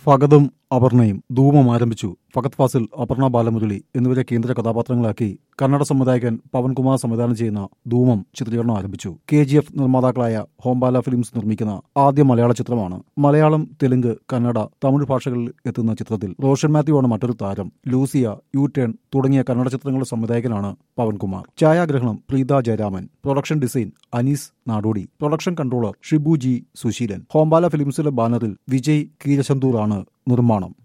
ഫഗതും അപർണയും ധൂമം ആരംഭിച്ചു ഫഗത് ഫാസിൽ അപർണ ബാലമുരളി എന്നിവരെ കേന്ദ്ര കഥാപാത്രങ്ങളാക്കി കന്നഡ സംവിധായകൻ പവൻകുമാർ സംവിധാനം ചെയ്യുന്ന ധൂമം ചിത്രീകരണം ആരംഭിച്ചു കെ ജി എഫ് നിർമ്മാതാക്കളായ ഹോംബാല ഫിലിംസ് നിർമ്മിക്കുന്ന ആദ്യ മലയാള ചിത്രമാണ് മലയാളം തെലുങ്ക് കന്നഡ തമിഴ് ഭാഷകളിൽ എത്തുന്ന ചിത്രത്തിൽ റോഷൻ മാത്യു ആണ് മറ്റൊരു താരം ലൂസിയ യു ടേൺ തുടങ്ങിയ കന്നഡ ചിത്രങ്ങളുടെ സംവിധായകനാണ് പവൻകുമാർ ഛായാഗ്രഹണം Preetha Jayaraman production design Anees Nadodi production controller Shibu G Susheelan Hombale ഫിലിംസിലെ ബാനറിൽ വിജയ് കീരശന്തൂർ ആണ് നിർമ്മാണം